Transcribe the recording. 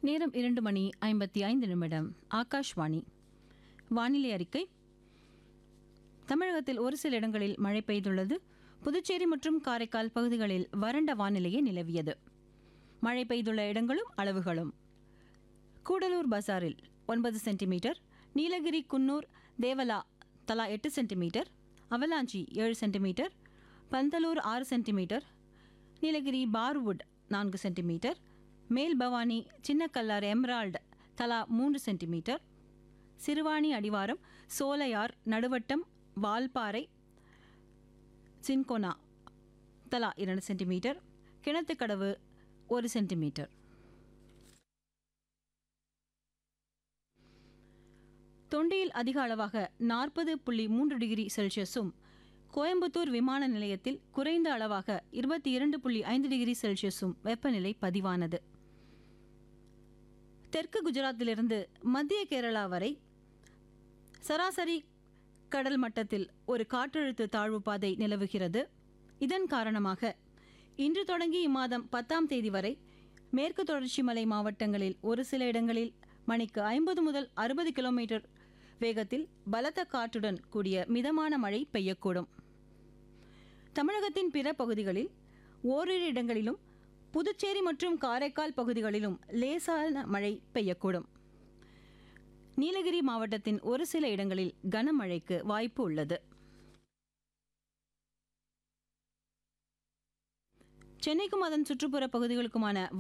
நேரம் இரண்டு மணி ஐம்பத்தி ஐந்து நிமிடம் ஆகாஷ்வாணி வானிலை அறிக்கை தமிழகத்தில் ஒரு சில இடங்களில் மழை பெய்துள்ளது புதுச்சேரி மற்றும் காரைக்கால் பகுதிகளில் வறண்ட வானிலையே நிலவியது மழை பெய்துள்ள இடங்களும் அளவுகளும் கூடலூர் பசாரில் ஒன்பது சென்டிமீட்டர் நீலகிரி குன்னூர் தேவலா தலா எட்டு சென்டிமீட்டர் அவலாஞ்சி ஏழு சென்டிமீட்டர் பந்தலூர் ஆறு சென்டிமீட்டர் நீலகிரி பார்வுட் நான்கு சென்டிமீட்டர் மேல் பவானி சின்னக்கல்லார் எம்ரால்டு தலா மூன்று சென்டிமீட்டர் சிறுவாணி அடிவாரம் சோலையார் நடுவட்டம் வால்பாறை சின்கோனா தலா இரண்டு சென்டிமீட்டர் கிணத்துக்கடவு ஒரு சென்டிமீட்டர் தொண்டியில் அதிக அளவாக நாற்பது புள்ளி மூன்று டிகிரி செல்சியஸும் கோயம்புத்தூர் விமான நிலையத்தில் குறைந்த அளவாக இருபத்தி இரண்டு புள்ளி ஐந்து டிகிரி செல்சியஸும் வெப்பநிலை பதிவானது தெற்கு குஜராத்திலிருந்து மத்திய கேரளா வரை சராசரி கடல் மட்டத்தில் ஒரு காற்றழுத்த தாழ்வு பாதை நிலவுகிறது இதன் காரணமாக இன்று தொடங்கி இம்மாதம் பத்தாம் தேதி வரை மேற்கு தொடர்ச்சி மலை மாவட்டங்களில் ஒரு சில இடங்களில் மணிக்கு ஐம்பது முதல் அறுபது கிலோமீட்டர் வேகத்தில் பலத்த காற்றுடன் கூடிய மிதமான மழை பெய்யக்கூடும் தமிழகத்தின் பிற பகுதிகளில் ஓரிரு இடங்களிலும் புதுச்சேரி மற்றும் காரைக்கால் பகுதிகளிலும் லேசான மழை பெய்யக்கூடும் நீலகிரி மாவட்டத்தின் ஒரு சில இடங்களில் கனமழைக்கு வாய்ப்பு உள்ளது சென்னைக்கும் அதன் சுற்றுப்புற பகுதிகளுக்குமான